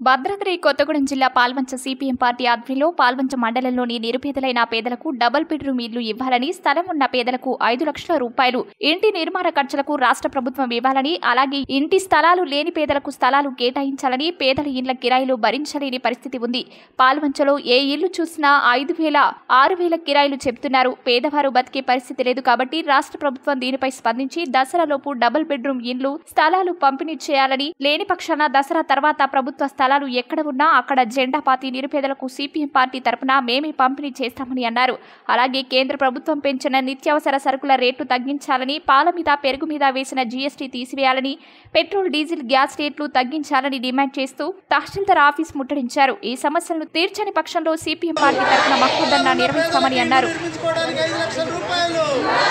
భద్రాద్రి కొత్తగూడెం జిల్లా Palvancha CPM party ఆధ్వర్యంలో పాల్వంచ మండలంలోని నిరుపేదలైన పేదలకు డబుల్ బెడ్రూమ్ ఇల్లు ఇవ్వాలని స్థలం ఉన్న పేదలకు ఐదు లక్షల రూపాయలు ఇంటి నిర్మాణ ఖర్చులకు రాష్ట్ర ప్రభుత్వం ఇవ్వాలని అలాగే ఇంటి స్థలాలు లేని పేదలకు స్థలాలు కేటాయించాలని పేదల ఇండ్ల కిరాయిలు భరించలేని పరిస్థితి ఉంది పాల్వంచలో ఏ ఇల్లు చూసినా ఐదు వేల ఆరు వేల కిరాయిలు చెబుతున్నారు పేదవారు బతికే పరిస్థితి లేదు కాబట్టి రాష్ట్ర ప్రభుత్వం దీనిపై స్పందించి దసరాలోపు డబుల్ బెడ్రూమ్ ఇండ్లు స్థలాలు పంపిణీ చేయాలని లేని పక్షాన దసరా తర్వాత ప్రభుత్వ స్థలాలు ఎక్కడ ఉన్నా అక్కడ జెండా పాతి నిరుపేదలకు సిపిఎం పార్టీ తరపున మేమే పంపిణీ చేస్తామని అన్నారు అలాగే కేంద్ర ప్రభుత్వం పెంచిన నిత్యావసర సరుకుల రేటు తగ్గించాలని పాల మీద పెరుగు మీద వేసిన జీఎస్టీ తీసివేయాలని పెట్రోల్ డీజిల్ గ్యాస్ రేట్లు తగ్గించాలని డిమాండ్ చేస్తూ తహసీల్దార్ ఆఫీస్ ముట్టడించారు ఈ సమస్యలను తీర్చని పక్షంలో సిపిఎం పార్టీ తరపున మక్కుదన్న నిర్వహిస్తామని అన్నారు నిర్మించుకోవడానికి ఐదు లక్షల రూపాయలు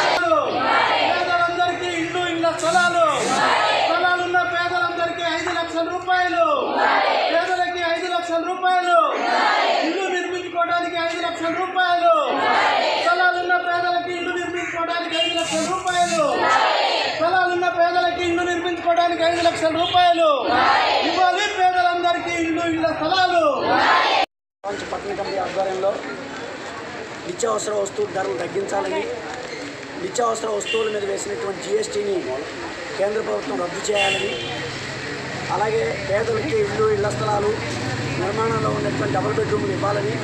పేదలందరికీ ఇల్లు ఇళ్ళ స్థలాలు స్థలాలున్న పేదలందరికీ ఐదు లక్షల రూపాయలు పేదలకి ఐదు లక్షల రూపాయలు ఇల్లు నిర్మించుకోవడానికి ఐదు లక్షల రూపాయలు స్థలాలున్న పేదలకి ఇల్లు నిర్మించుకోవడానికి ఐదు లక్షల రూపాయలు స్థలాలున్న పేదలకి ఇల్లు నిర్మించుకోవడానికి ఐదు లక్షల రూపాయలు ఇవ్వాలి పేదలందరికీ ఇల్లు ఇళ్ళ స్థలాలు ప్రపంచ పట్టణ కమిటీ ఆధ్వర్యంలో నిత్యావసర వస్తువుల ధరలు తగ్గించాలని నిత్యావసర వస్తువుల మీద వేసినటువంటి జిఎస్టీని కేంద్ర ప్రభుత్వం రద్దు చేయాలని అలాగే పేదలకి ఇల్లు ఇళ్ల స్థలాలు నిర్మాణంలో ఉన్నటువంటి డబుల్ బెడ్రూమ్లు ఇవ్వాలని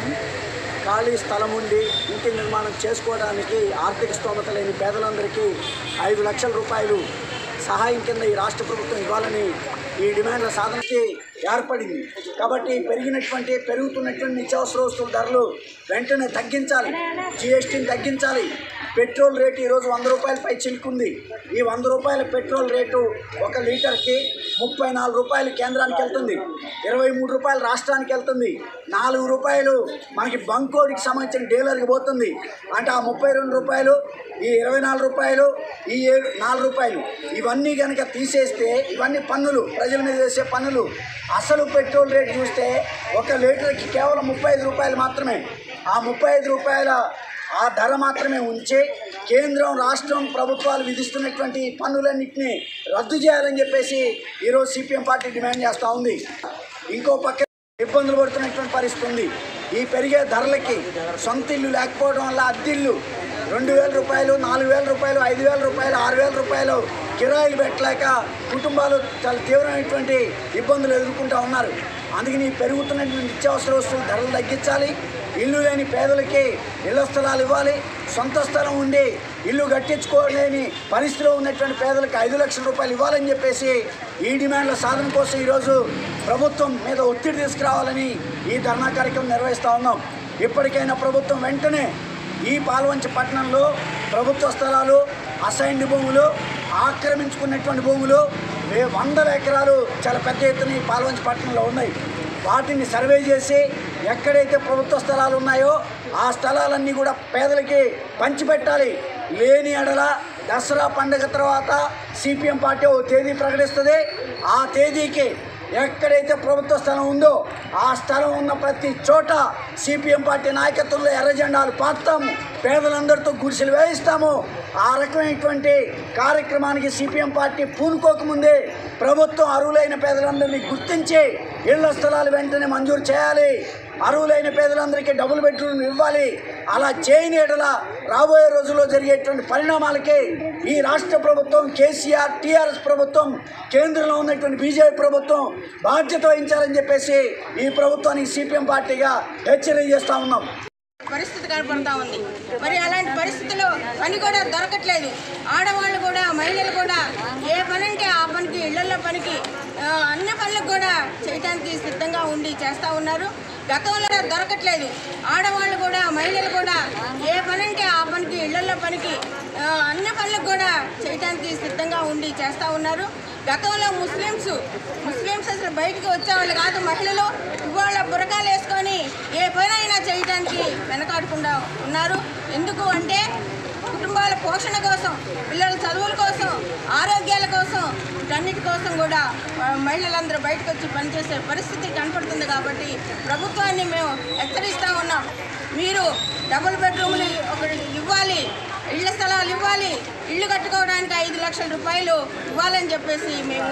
ఖాళీ స్థలం ఉండి ఇంటి నిర్మాణం చేసుకోవడానికి ఆర్థిక స్తోమత లేని పేదలందరికీ ఐదు లక్షల రూపాయలు సహాయం కింద ఈ రాష్ట్ర ప్రభుత్వం ఇవ్వాలని ఈ డిమాండ్ల సాధనకి ఏర్పడింది కాబట్టి పెరిగినటువంటి పెరుగుతున్నటువంటి నిత్యావసర వస్తువుల ధరలు వెంటనే తగ్గించాలి జిఎస్టీని తగ్గించాలి పెట్రోల్ రేటు ఈరోజు వంద రూపాయల పై చిలుకుంది ఈ వంద రూపాయల పెట్రోల్ రేటు ఒక లీటర్కి ముప్పై నాలుగు రూపాయలు కేంద్రానికి వెళ్తుంది ఇరవై మూడు రూపాయలు రాష్ట్రానికి వెళ్తుంది నాలుగు రూపాయలు మనకి బంకోడికి సంబంధించిన డీలర్కి పోతుంది అంటే ఆ ముప్పై రెండు రూపాయలు ఈ ఇరవై నాలుగు రూపాయలు ఈ ఏడు నాలుగు రూపాయలు ఇవన్నీ కనుక తీసేస్తే ఇవన్నీ పన్నులు ప్రజల మీద వేసే పన్నులు అసలు పెట్రోల్ రేట్ చూస్తే ఒక లీటర్కి కేవలం ముప్పై ఐదు రూపాయలు మాత్రమే ఆ ముప్పై ఐదు రూపాయల ఆ ధర మాత్రమే ఉంచి కేంద్రం రాష్ట్రం ప్రభుత్వాలు విధిస్తున్నటువంటి పన్నులన్నింటినీ రద్దు చేయాలని చెప్పేసి ఈరోజు సిపిఎం పార్టీ డిమాండ్ చేస్తూ ఉంది ఇంకో పక్క ఇబ్బందులు పడుతున్నటువంటి పరిస్థితి ఉంది ఈ పెరిగే ధరలకి సొంత ఇల్లు లేకపోవడం వల్ల అద్దిల్లు రెండు వేల రూపాయలు నాలుగు వేల రూపాయలు ఐదు వేల రూపాయలు ఆరు వేల రూపాయలు కిరాయిలు పెట్టలేక కుటుంబాలు చాలా తీవ్రమైనటువంటి ఇబ్బందులు ఎదుర్కొంటూ ఉన్నారు అందుకని ఈ పెరుగుతున్నటువంటి నిత్యావసర వస్తువుల ధరలు తగ్గించాలి ఇల్లు లేని పేదలకి ఇళ్ల స్థలాలు ఇవ్వాలి సొంత స్థలం ఉండి ఇల్లు కట్టించుకోలేని పరిస్థితిలో ఉన్నటువంటి పేదలకు ఐదు లక్షల రూపాయలు ఇవ్వాలని చెప్పేసి ఈ డిమాండ్ల సాధన కోసం ఈరోజు ప్రభుత్వం మీద ఒత్తిడి తీసుకురావాలని ఈ ధర్నా కార్యక్రమం నిర్వహిస్తూ ఉన్నాం ఇప్పటికైనా ప్రభుత్వం వెంటనే ఈ పాల్వంచ పట్టణంలో ప్రభుత్వ స్థలాలు అసైన్డ్ భూములు ఆక్రమించుకున్నటువంటి భూములు వే వందల ఎకరాలు చాలా పెద్ద ఎత్తున ఈ పాల్వంచ పట్టణంలో ఉన్నాయి వాటిని సర్వే చేసి ఎక్కడైతే ప్రభుత్వ స్థలాలు ఉన్నాయో ఆ స్థలాలన్నీ కూడా పేదలకి పంచిపెట్టాలి లేని ఎడల దసరా పండుగ తర్వాత సిపిఎం పార్టీ ఓ తేదీ ప్రకటిస్తుంది ఆ తేదీకి ఎక్కడైతే ప్రభుత్వ స్థలం ఉందో ఆ స్థలం ఉన్న ప్రతి చోట సిపిఎం పార్టీ నాయకత్వంలో ఎర్ర జెండాలు పాతాము పేదలందరితో గుడిసెలు వేయిస్తాము ఆ రకమైనటువంటి కార్యక్రమానికి సిపిఎం పార్టీ పూనుకోకముందే ప్రభుత్వం అర్హులైన పేదలందరినీ గుర్తించి ఇళ్ల స్థలాలు వెంటనే మంజూరు చేయాలి అర్హులైన పేదలందరికీ డబుల్ బెడ్రూమ్ ఇవ్వాలి అలా చేయని ఎడల రాబోయే రోజుల్లో జరిగేటువంటి పరిణామాలకి ఈ రాష్ట్ర ప్రభుత్వం కేసీఆర్ టీఆర్ఎస్ ప్రభుత్వం కేంద్రంలో ఉన్నటువంటి బీజేపీ ప్రభుత్వం బాధ్యత వహించాలని చెప్పేసి ఈ ప్రభుత్వానికి సిపిఎం పార్టీగా హెచ్చరిక చేస్తా ఉన్నాం పరిస్థితి కనపడతా ఉంది మరి అలాంటి పరిస్థితుల్లో పని కూడా దొరకట్లేదు ఆడవాళ్ళు కూడా మహిళలు కూడా ఏ పని అంటే ఆ పనికి ఇళ్లలో పనికి ఆ, అన్ని పనులకు కూడా చేయడానికి సిద్ధంగా ఉండి చేస్తూ ఉన్నారు గతంలో దొరకట్లేదు ఆడవాళ్ళు కూడా మహిళలు కూడా ఏ పని అంటే ఆ పనికి ఇళ్లలో పనికి ఆ, అన్ని పనులకు కూడా చేయడానికి సిద్ధంగా ఉండి చేస్తూ ఉన్నారు గతంలో ముస్లిమ్స్ ముస్లిమ్స్ అసలు బయటికి వచ్చేవాళ్ళు కాదు మహిళలు ఇవాళ బురకాలు వేసుకొని ఏ పనైనా చేయడానికి వెనకాడకుండా ఉన్నారు ఎందుకు అంటే కుటుంబాల పోషణ కోసం పిల్లల చదువుల కోసం ఆరోగ్యాల కోసం వీటన్నిటి కోసం కూడా ఆ, మహిళలందరూ బయటకు వచ్చి పనిచేసే పరిస్థితి కనపడుతుంది కాబట్టి ప్రభుత్వాన్ని మేము హెచ్చరిస్తూ ఉన్నాం మీరు డబుల్ బెడ్రూమ్లు ఒకటి ఇవ్వాలి ఇళ్ల స్థలాలు ఇవ్వాలి ఇల్లు కట్టుకోవడానికి ఐదు లక్షల రూపాయలు ఇవ్వాలని చెప్పేసి మేము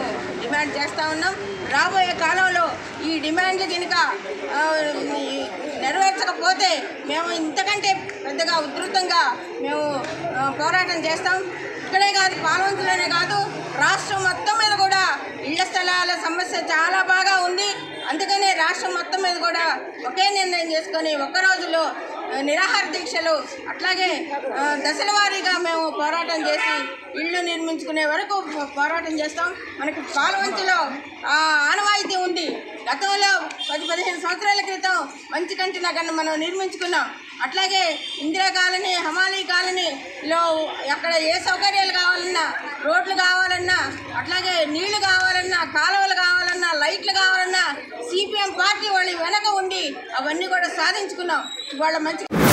డిమాండ్ చేస్తూ ఉన్నాం రాబోయే కాలంలో ఈ డిమాండ్లు కనుక ఆ, ఈ నెరవేర్చకపోతే మేము ఇంతకంటే పెద్దగా ఉధృతంగా మేము ఆ, పోరాటం చేస్తాం ఇక్కడే కాదు పాలవంతులనే కాదు రాష్ట్రం మొత్తం మీద కూడా ఇళ్ల స్థలాల సమస్య చాలా బాగా ఉంది అందుకనే రాష్ట్రం మొత్తం మీద కూడా ఒకే నిర్ణయం చేసుకొని ఒక్క రోజులో ఆ, నిరాహార దీక్షలు అట్లాగే ఆ, దశల వారీగా మేము పోరాటం చేసి ఇళ్ళు నిర్మించుకునే వరకు పో- పోరాటం చేస్తాం మనకి పాలవంచులో ఆ ఆనవాయితీ ఉంది గతంలో పది పదిహేను సంవత్సరాల క్రితం మంచి కంటి నగర్ను మనం నిర్మించుకున్నాం అట్లాగే ఇందిరా కాలనీ హమాలీ కాలనీలో అక్కడ ఏ సౌకర్యాలు కావాలన్నా రోడ్లు కావాలన్నా అట్లాగే నీళ్లు కావాలన్నా కాలువలు కావాలన్నా లైట్లు కావాలన్నా సిపిఎం పార్టీ వాళ్ళు వెనక ఉండి అవన్నీ కూడా సాధించుకున్నాం ఇవాళ మంచి